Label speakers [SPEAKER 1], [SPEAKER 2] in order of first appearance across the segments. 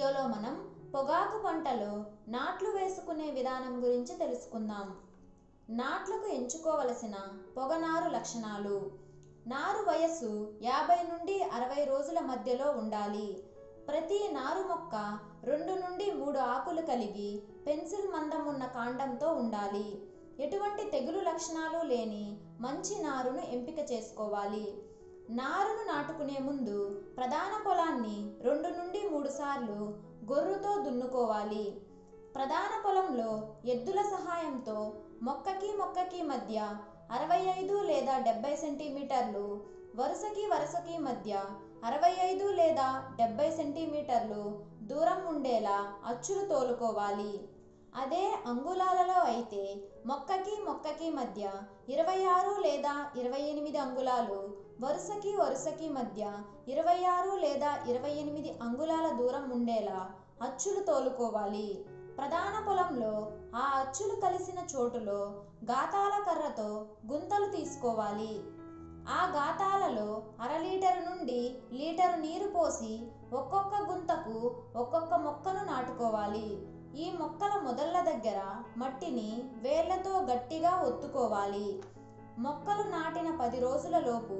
[SPEAKER 1] వీడియోలో మనం పొగాకు పంటలో నాట్లు వేసుకునే విధానం గురించి తెలుసుకుందాం నాట్లకు ఎంచుకోవలసిన పొగనారు లక్షణాలు నారు వయస్సు యాభై నుండి అరవై రోజుల మధ్యలో ఉండాలి ప్రతి నారు మొక్క రెండు నుండి మూడు ఆకులు కలిగి పెన్సిల్ మందం ఉన్న కాండంతో ఉండాలి ఎటువంటి తెగులు లక్షణాలు లేని మంచి నారును ఎంపిక చేసుకోవాలి నారును నాటుకునే ముందు ప్రధాన పొలాన్ని రెండు నుండి మూడు సార్లు గొర్రుతో దున్నుకోవాలి ప్రధాన పొలంలో ఎద్దుల సహాయంతో మొక్కకి మొక్కకి మధ్య అరవై ఐదు లేదా డెబ్బై సెంటీమీటర్లు వరుసకి వరుసకి మధ్య అరవై ఐదు లేదా డెబ్బై సెంటీమీటర్లు దూరం ఉండేలా అచ్చులు తోలుకోవాలి అదే అంగుళాలలో అయితే మొక్కకి మొక్కకి మధ్య ఇరవై ఆరు లేదా ఇరవై ఎనిమిది అంగుళాలు వరుసకి వరుసకి మధ్య ఇరవై ఆరు లేదా ఇరవై ఎనిమిది అంగుళాల దూరం ఉండేలా అచ్చులు తోలుకోవాలి ప్రధాన పొలంలో ఆ అచ్చులు కలిసిన చోటులో గాతాల కర్రతో గుంతలు తీసుకోవాలి ఆ గాతాలలో అర లీటరు నుండి లీటరు నీరు పోసి ఒక్కొక్క గుంతకు ఒక్కొక్క మొక్కను నాటుకోవాలి ఈ మొక్కల మొదళ్ళ దగ్గర మట్టిని వేళ్లతో గట్టిగా ఒత్తుకోవాలి మొక్కలు నాటిన పది రోజుల లోపు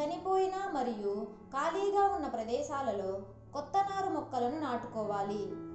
[SPEAKER 1] చనిపోయిన మరియు ఖాళీగా ఉన్న ప్రదేశాలలో కొత్త నారు మొక్కలను నాటుకోవాలి